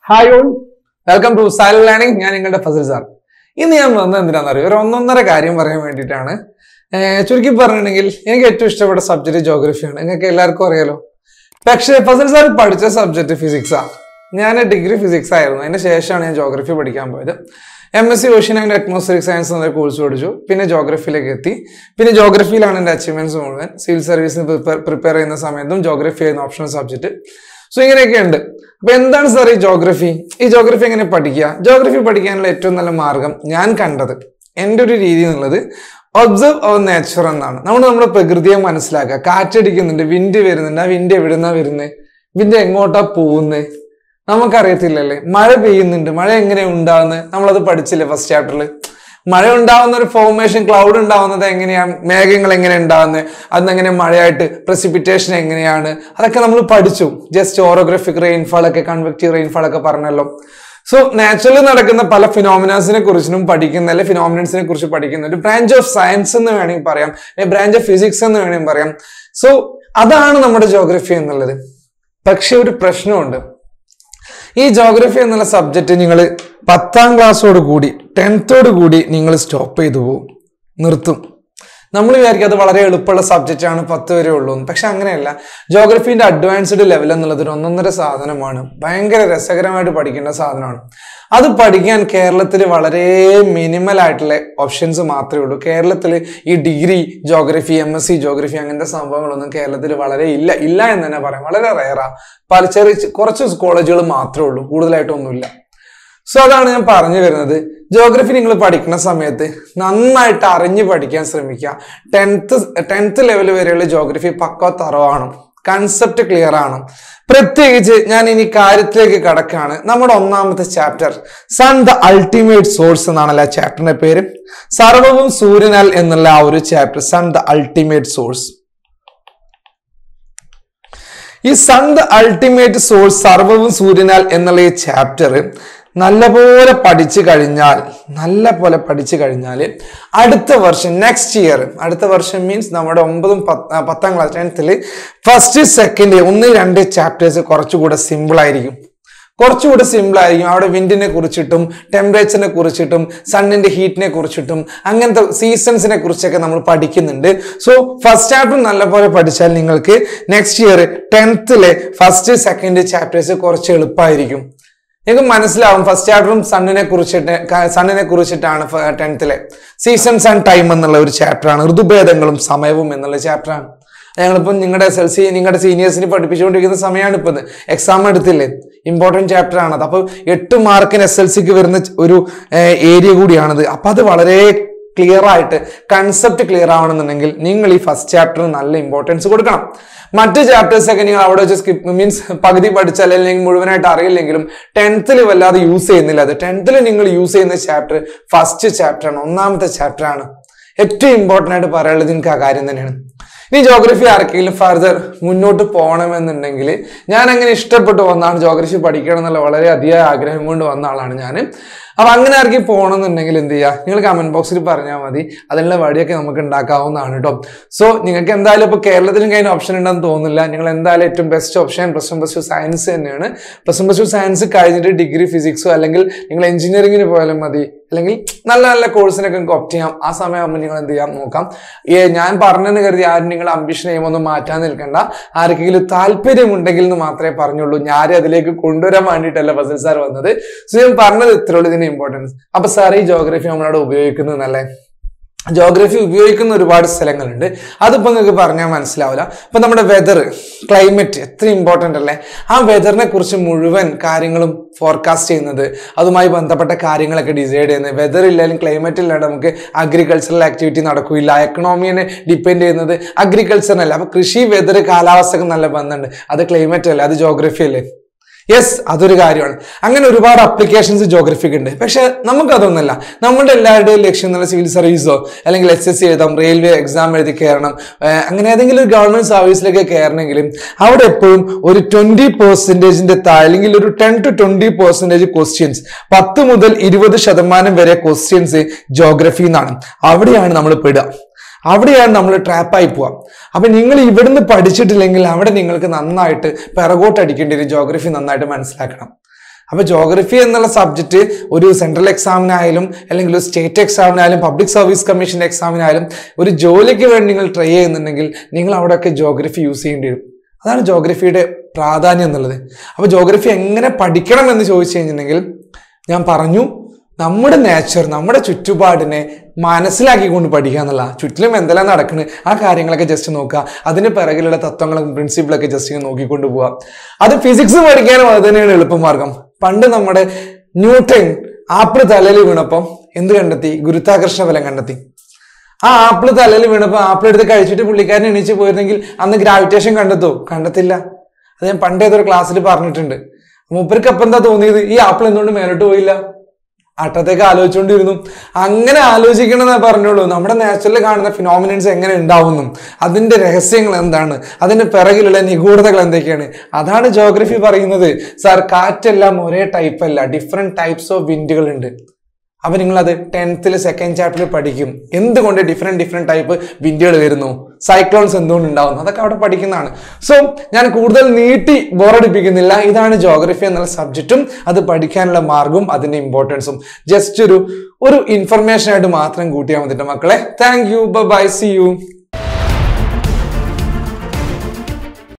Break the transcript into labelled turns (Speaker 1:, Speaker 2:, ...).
Speaker 1: Hi all welcome to silent learning ഞാൻ നിങ്ങളുടെ Fazil sir ഇന്ന് ഞാൻ വന്നത് എന്തിനാണെന്ന് അറിയോ ഒരു ഒന്നൊന്നര കാര്യം പറയാൻ വേണ്ടിയിട്ടാണ് ഏർ ചുരുക്കി പറഞ്ഞിട്ടുണ്ടെങ്കിൽ എനിക്ക് ഏറ്റവും ഇഷ്ടപ്പെട്ട സബ്ജക്ട് ജോഗ്രഫിയാണ് നിങ്ങൾക്ക് എല്ലാവർക്കും അറിയാലോ പക്ഷേ ഫസിൽ സാർ പഠിച്ച സബ്ജക്ട് ഫിസിക്സാണ് ഞാൻ ഡിഗ്രി ഫിസിക്സ് ആയിരുന്നു അതിന് ശേഷമാണ് ഞാൻ ജോഗ്രഫി പഠിക്കാൻ പോയത് M S C ocean and atmospheric science എന്ന കോഴ്സ് പഠിച്ചു പിന്നെ ജോഗ്രഫിയിലേക്ക് എത്തി പിന്നെ ജോഗ്രഫിയിലാണ് എൻ്റെ അച്ചീവ്മെന്റ്സ് മുഴുവൻ സിവിൽ സർവീസിന് പ്രിപ്പയർ ചെയ്യുന്ന സമയത്തും ജോഗ്രഫി ആയിരുന്നു ഓപ്ഷണൽ സബ്ജക്ട് സോ ഇങ്ങനെയൊക്കെ ഉണ്ട് അപ്പൊ എന്താണ് സാർ ഈ ജോഗ്രഫി ഈ ജോഗ്രഫി എങ്ങനെ പഠിക്കുക ജോഗ്രഫി പഠിക്കാനുള്ള ഏറ്റവും നല്ല മാർഗം ഞാൻ കണ്ടത് എൻ്റെ ഒരു രീതി എന്നുള്ളത് ഒബ്സർവ് അവർ നേച്ചർ എന്നാണ് നമ്മൾ നമ്മുടെ പ്രകൃതിയെ മനസ്സിലാക്കുക കാറ്റടിക്കുന്നുണ്ട് വിൻഡ് വരുന്നുണ്ട് ആ വിൻഡ് എവിടുന്നാ വരുന്നത് വിൻഡ് എങ്ങോട്ടാ പോകുന്നത് നമുക്കറിയത്തില്ലല്ലേ മഴ പെയ്യുന്നുണ്ട് മഴ എങ്ങനെ ഉണ്ടാവുന്നത് നമ്മളത് പഠിച്ചില്ലേ ഫസ്റ്റ് ചാപ്റ്ററിൽ മഴ ഉണ്ടാവുന്ന ഒരു ഫോർമേഷൻ ക്ലൗഡ് ഉണ്ടാവുന്നത് എങ്ങനെയാണ് മേഘങ്ങൾ എങ്ങനെ ഉണ്ടാവുന്നത് അതെങ്ങനെ മഴയായിട്ട് പ്രസിപ്പിറ്റേഷൻ എങ്ങനെയാണ് അതൊക്കെ നമ്മൾ പഠിച്ചു ജസ്റ്റ് ഓറോഗ്രഫിക് റെയിൻഫാൾ ഒക്കെ കൺവെക്റ്റീവ് റെയിൻഫാൾ ഒക്കെ പറഞ്ഞല്ലോ സോ നാച്ചുറലി നടക്കുന്ന പല ഫിനോമിനാസിനെ കുറിച്ചും പഠിക്കുന്ന അല്ലെ ഫിനോമിനൻസിനെ കുറിച്ച് പഠിക്കുന്ന ഒരു ബ്രാഞ്ച് ഓഫ് സയൻസ് എന്ന് വേണമെങ്കിൽ പറയാം അല്ലെങ്കിൽ ബ്രാഞ്ച് ഓഫ് ഫിസിക്സ് എന്ന് വേണമെങ്കിൽ പറയാം സോ അതാണ് നമ്മുടെ ജോഗ്രഫി എന്നുള്ളത് പക്ഷെ ഒരു പ്രശ്നമുണ്ട് ഈ ജോഗ്രഫി എന്നുള്ള സബ്ജക്റ്റ് നിങ്ങൾ പത്താം ക്ലാസ്സോട് കൂടി ടെൻത്തോട് കൂടി നിങ്ങൾ സ്റ്റോപ്പ് ചെയ്തു പോകും നിർത്തും നമ്മൾ വിചാരിക്കും അത് വളരെ എളുപ്പമുള്ള സബ്ജക്റ്റ് ആണ് പത്ത് വരെ ഉള്ളൂ എന്ന്. പക്ഷെ അങ്ങനെയല്ല ജോഗ്രഫീൻ്റെ അഡ്വാൻസ്ഡ് ലെവൽ എന്നുള്ളത് ഒരു ഒന്നൊന്നര സാധനമാണ് ഭയങ്കര രസകരമായിട്ട് പഠിക്കേണ്ട സാധനമാണ് അത് പഠിക്കാൻ കേരളത്തിൽ വളരെ മിനിമൽ ആയിട്ടുള്ള ഓപ്ഷൻസ് മാത്രമേ ഉള്ളൂ കേരളത്തിൽ ഈ degree geography M S C geography അങ്ങനത്തെ സംഭവങ്ങളൊന്നും കേരളത്തിൽ വളരെ ഇല്ല ഇല്ല എന്ന് തന്നെ പറയാം വളരെ റയറാ പല ചെറിയ കുറച്ച് കോളേജുകൾ മാത്രമേ ഉള്ളൂ കൂടുതലായിട്ടൊന്നുമില്ല സോ അതാണ് ഞാൻ പറഞ്ഞു വരുന്നത് ജോഗ്രഫി നിങ്ങൾ പഠിക്കുന്ന സമയത്ത് നന്നായിട്ട് അറിഞ്ഞ് പഠിക്കാൻ ശ്രമിക്കുക ടെൻത്ത് ടെൻത്ത് ലെവൽ വരെയുള്ള ജോഗ്രഫി പക്ക തറവാണ് കൺസെപ്റ്റ് ക്ലിയർ ആണ് പ്രത്യേകിച്ച് ഞാൻ ഇനി കാര്യത്തിലേക്ക് കടക്കാണ് നമ്മുടെ ഒന്നാമത്തെ chapter sun the ultimate source എന്നാണല്ലോ ആ ചാപ്റ്ററിന്റെ പേര് സർവവും സൂര്യനാൽ എന്നുള്ള ആ ഒരു chapter sun the ultimate source ഈ സൺ ദ അൾട്ടിമേറ്റ് സോഴ്സ് സർവവും സൂര്യനാൽ എന്നുള്ള ഈ ചാപ്റ്റർ നല്ലപോലെ പഠിച്ചു കഴിഞ്ഞാൽ നല്ല പോലെ പഠിച്ചു കഴിഞ്ഞാൽ അടുത്ത വർഷം നെക്സ്റ്റ് ഇയർ അടുത്ത വർഷം മീൻസ് നമ്മുടെ ഒമ്പതും പത്ത് ആ, പത്താം ക്ലാസ് ടെൻത്തിൽ ഫസ്റ്റ് സെക്കൻഡ് ഒന്ന് രണ്ട് ചാപ്റ്റേഴ്സ് കുറച്ചുകൂടെ സിമ്പിൾ ആയിരിക്കും കുറച്ചുകൂടെ സിമ്പിൾ ആയിരിക്കും അവിടെ വിൻഡിനെ കുറിച്ചിട്ടും ടെമ്പറേച്ചറിനെ കുറിച്ചിട്ടും സണ്ണിന്റെ ഹീറ്റിനെ കുറിച്ചിട്ടും അങ്ങനത്തെ സീസൺസിനെ കുറിച്ചൊക്കെ നമ്മൾ പഠിക്കുന്നുണ്ട് സോ ഫസ്റ്റ് ചാപ്റ്റർ നല്ലപോലെ പഠിച്ചാൽ നിങ്ങൾക്ക് നെക്സ്റ്റ് ഇയർ ടെൻത്തിലെ ഫസ്റ്റ് സെക്കൻഡ് ചാപ്റ്റേഴ്സ് കുറച്ച് എളുപ്പമായിരിക്കും നിങ്ങൾക്ക് മനസ്സിലാവും ഫസ്റ്റ് ചാപ്റ്ററും സണ്ണിനെ കുറിച്ചിട്ട് സണ്ണിനെ കുറിച്ചിട്ടാണ് ടെൻത്തിലെ സീസൺസ് ആൻഡ് ടൈം എന്നുള്ള ഒരു ചാപ്റ്ററാണ് ഋതുഭേദങ്ങളും സമയവും എന്നുള്ള ചാപ്റ്ററാണ് ഞങ്ങളിപ്പം നിങ്ങളുടെ എസ് എൽ സി നിങ്ങളുടെ സീനിയേഴ്സിന് പഠിപ്പിച്ചുകൊണ്ടിരിക്കുന്ന സമയമാണ് ഇപ്പം ഇത് എക്സാം എടുത്തില്ലേ ഇമ്പോർട്ടൻറ്റ് ചാപ്റ്റർ ആണത് അപ്പോൾ എട്ട് മാർക്കിന് എസ് എൽ സിക്ക് വരുന്ന ഒരു ഏരിയ കൂടിയാണിത് അപ്പം അത് വളരെ ക്ലിയർ ആയിട്ട് കൺസെപ്റ്റ് ക്ലിയർ ആവണമെന്നുണ്ടെങ്കിൽ നിങ്ങൾ ഈ ഫസ്റ്റ് ചാപ്റ്ററിന് നല്ല ഇമ്പോർട്ടൻസ് കൊടുക്കണം മറ്റ് ചാപ്റ്റേഴ്സ് ഒക്കെ നിങ്ങൾ അവിടെ വെച്ച് സ്കിപ്പ് മീൻസ് പകുതി പഠിച്ചാൽ അല്ലെങ്കിൽ മുഴുവനായിട്ട് അറിയില്ലെങ്കിലും ടെൻത്തിൽ വല്ലാതെ യൂസ് ചെയ്യുന്നില്ല അത് ടെൻത്തിൽ നിങ്ങൾ യൂസ് ചെയ്യുന്ന ചാപ്റ്റർ ഫസ്റ്റ് ചാപ്റ്റർ ആണ് ഒന്നാമത്തെ ചാപ്റ്റർ ആണ് ഏറ്റവും ഇമ്പോർട്ടൻ്റ് ആയിട്ട് പറയാനുള്ളത് നിങ്ങൾക്ക് ആ കാര്യം തന്നെയാണ് ഇനി ജോഗ്രഫി ആർക്കെങ്കിലും ഫർദർ മുന്നോട്ട് പോകണമെന്നുണ്ടെങ്കിൽ ഞാൻ അങ്ങനെ ഇഷ്ടപ്പെട്ടു വന്നാണ് ജോഗ്രഫി പഠിക്കണം എന്നുള്ള വളരെ അധികം ആഗ്രഹം കൊണ്ട് വന്ന ആളാണ് ഞാൻ അപ്പൊ അങ്ങനെ ആർക്കും പോകണമെന്നുണ്ടെങ്കിൽ എന്ത് ചെയ്യുക നിങ്ങൾ കമന്റ് ബോക്സിൽ പറഞ്ഞാൽ മതി അതിനുള്ള വഴിയൊക്കെ നമുക്ക് ഉണ്ടാക്കാവുന്നതാണ് കേട്ടോ സോ നിങ്ങൾക്ക് എന്തായാലും ഇപ്പോൾ കേരളത്തിലും കഴിഞ്ഞ ഓപ്ഷൻ ഉണ്ടെന്ന് തോന്നുന്നില്ല നിങ്ങൾ എന്തായാലും ഏറ്റവും best option plus one plus two science തന്നെയാണ് plus one plus two science കഴിഞ്ഞിട്ട് ഡിഗ്രി ഫിസിക്സോ അല്ലെങ്കിൽ നിങ്ങൾ എഞ്ചിനീയറിംഗിന് പോയാലും മതി അല്ലെങ്കിൽ നല്ല നല്ല കോഴ്സിനൊക്കെ നിങ്ങൾക്ക് ഓപ്റ്റ് ചെയ്യാം ആ സമയമാകുമ്പോൾ നിങ്ങൾ എന്ത് ചെയ്യാം നോക്കാം ഏ ഞാൻ പറഞ്ഞെന്ന് കരുതി ആരും നിങ്ങൾ അംബിഷൻ ചെയ്യുമ്പോൾ മാറ്റാൻ നിൽക്കണ്ട ആർക്കെങ്കിലും താല്പര്യമുണ്ടെങ്കിൽ എന്ന് മാത്രമേ പറഞ്ഞുള്ളൂ ഞാൻ അതിലേക്ക് കൊണ്ടുവരാൻ വേണ്ടിയിട്ടല്ല ഫസൽ സാർ വന്നത് സോ ഞാൻ പറഞ്ഞത് ഇത്രേ ഉള്ളൂ ഇതിന്റെ ഇമ്പോർട്ടൻസ് അപ്പൊ സാർ ഈ ജോഗ്രഫി നമ്മളവിടെ ഉപയോഗിക്കുന്നത് നല്ലേ ജോഗ്രഫി ഉപയോഗിക്കുന്ന ഒരുപാട് സ്ഥലങ്ങളുണ്ട് അതിപ്പോൾ നിങ്ങൾക്ക് പറഞ്ഞാൽ മനസ്സിലാവില്ല ഇപ്പൊ നമ്മുടെ വെതർ ക്ലൈമറ്റ് എത്ര ഇമ്പോർട്ടൻ്റ് അല്ലേ ആ വെതറിനെ കുറിച്ച് മുഴുവൻ കാര്യങ്ങളും ഫോർകാസ്റ്റ് ചെയ്യുന്നത് അതുമായി ബന്ധപ്പെട്ട കാര്യങ്ങളൊക്കെ ഡിസൈഡ് ചെയ്യുന്നത് വെതർ ഇല്ലാലും ക്ലൈമറ്റ് ഇല്ലാണ്ട് നമുക്ക് അഗ്രികൾച്ചറൽ ആക്ടിവിറ്റി നടക്കില്ല എക്കണോമിയെ ഡിപ്പെൻഡ് ചെയ്യുന്നത് അഗ്രികൾച്ചറിനല്ല അപ്പൊ കൃഷി വെതർ കാലാവസ്ഥക്ക് നല്ല ബന്ധമുണ്ട് അത് ക്ലൈമറ്റ് അല്ലേ അത് ജോഗ്രഫി അല്ലേ യെസ് അതൊരു കാര്യമാണ് അങ്ങനെ ഒരുപാട് അപ്ലിക്കേഷൻസ് ജോഗ്രഫിക്ക് ഉണ്ട് പക്ഷെ നമുക്കതൊന്നുമല്ല നമ്മുടെ എല്ലാവരുടെയും ലക്ഷ്യം നല്ല സിവിൽ സർവീസോ അല്ലെങ്കിൽ എസ് എസ് സി എഴുതാം റെയിൽവേ എക്സാം എഴുതി കയറണം ഏഹ് അങ്ങനെ ഏതെങ്കിലും ഒരു ഗവൺമെന്റ് സർവീസിലേക്ക് കയറണമെങ്കിലും അവിടെ എപ്പോഴും ഒരു ട്വന്റി പെർസെൻറ്റേജിന്റെ താഴെ അല്ലെങ്കിൽ ഒരു ten to twenty percentage questions പത്ത് മുതൽ ഇരുപത് ശതമാനം വരെ ക്വസ്റ്റ്യൻസ് ജോഗ്രഫി എന്നാണ് അവിടെയാണ് നമ്മൾ പെടുക അവിടെയാണ് നമ്മൾ ട്രാപ്പായി പോവാം അപ്പൊ നിങ്ങൾ ഇവിടുന്ന് പഠിച്ചിട്ടില്ലെങ്കിൽ അവിടെ നിങ്ങൾക്ക് നന്നായിട്ട് പിറകോട്ട് അടിക്കേണ്ടി വരും ജോഗ്രഫി നന്നായിട്ട് മനസ്സിലാക്കണം അപ്പൊ ജോഗ്രഫി എന്നുള്ള സബ്ജക്റ്റ് ഒരു സെൻട്രൽ എക്സാമിനായാലും അല്ലെങ്കിൽ ഒരു സ്റ്റേറ്റ് എക്സാമിനായാലും പബ്ലിക് സർവീസ് കമ്മീഷന്റെ എക്സാമിനായാലും ഒരു ജോലിക്ക് വേണ്ടി നിങ്ങൾ ട്രൈ ചെയ്യുന്നുണ്ടെങ്കിൽ നിങ്ങൾ അവിടെയൊക്കെ ജോഗ്രഫി യൂസ് ചെയ്യേണ്ടി വരും അതാണ് ജോഗ്രഫിയുടെ പ്രാധാന്യം എന്നുള്ളത് അപ്പൊ ജോഗ്രഫി എങ്ങനെ പഠിക്കണം എന്ന് ചോദിച്ചു കഴിഞ്ഞിട്ടുണ്ടെങ്കിൽ ഞാൻ പറഞ്ഞു നമ്മുടെ നേച്ചർ നമ്മുടെ ചുറ്റുപാടിനെ മനസ്സിലാക്കിക്കൊണ്ട് പഠിക്കുക എന്നുള്ള ചുറ്റിലും എന്തെല്ലാം നടക്കുന്നത് ആ കാര്യങ്ങളൊക്കെ ജസ്റ്റ് നോക്കുക അതിന് പിറകിലുള്ള തത്വങ്ങളും പ്രിൻസിപ്പിളൊക്കെ ജസ്റ്റ് ഇങ്ങനെ നോക്കിക്കൊണ്ട് പോവുക അത് ഫിസിക്സ് പഠിക്കാനും അത് തന്നെയാണ് എളുപ്പമാർഗം പണ്ട് നമ്മുടെ ന്യൂട്ടൺ ആപ്പിൾ തലയിൽ വീണപ്പം എന്ത് കണ്ടെത്തി ഗുരുത്വാകർഷണ ബലം കണ്ടെത്തി ആ ആപ്പിൾ തലയിൽ വീണപ്പോൾ ആപ്പിൾ എടുത്ത് കഴിച്ചിട്ട് പുള്ളിക്കാരൻ എണീച്ച് പോയിരുന്നെങ്കിൽ അന്ന് ഗ്രാവിറ്റേഷൻ കണ്ടെത്തോ കണ്ടെത്തില്ല അത് ഞാൻ പണ്ട് ഏതൊരു ക്ലാസ്സിൽ പറഞ്ഞിട്ടുണ്ട് മൂപ്പർക്ക് അപ്പം എന്താ തോന്നിയത് ഈ ആപ്പിൾ എന്തുകൊണ്ട് മേലോട്ട് പോയില്ല അട്ടത്തേക്ക് ആലോചിച്ചുകൊണ്ടിരുന്നു അങ്ങനെ ആലോചിക്കണമെന്നേ പറഞ്ഞോളൂ നമ്മുടെ നാച്ചുറലിൽ കാണുന്ന ഫിനോമിനൻസ് എങ്ങനെ ഉണ്ടാവുന്നു അതിന്റെ രഹസ്യങ്ങൾ എന്താണ് അതിന്റെ പിറകിലുള്ള നിഗൂഢതകൾ എന്തൊക്കെയാണ് അതാണ് ജോഗ്രഫി പറയുന്നത് സാർ കാറ്റെല്ലാം ഒരേ ടൈപ്പ് അല്ല ഡിഫറെന്റ് ടൈപ്സ് ഓഫ് വിൻഡുകൾ ഉണ്ട് അപ്പൊ നിങ്ങൾ അത് ടെൻത്തിൽ സെക്കൻഡ് ചാപ്റ്ററിൽ പഠിക്കും എന്തുകൊണ്ട് ഡിഫറെന്റ് ഡിഫറെന്റ് ടൈപ്പ് വിൻഡുകൾ വരുന്നു സൈക്ലോൺസ് എന്തുകൊണ്ട് ഉണ്ടാവുന്നു അതൊക്കെ അവിടെ പഠിക്കുന്നതാണ് സോ ഞാൻ കൂടുതൽ നീട്ടി ബോറടിപ്പിക്കുന്നില്ല ഇതാണ് ജോഗ്രഫി എന്നുള്ള സബ്ജക്റ്റും അത് പഠിക്കാനുള്ള മാർഗവും അതിന്റെ ഇമ്പോർട്ടൻസും ജസ്റ്റ് ഒരു ഒരു ഇൻഫർമേഷൻ ആയിട്ട് മാത്രം കൂട്ടിയാൽ മതിട്ടോ മക്കളെ thank you bye see U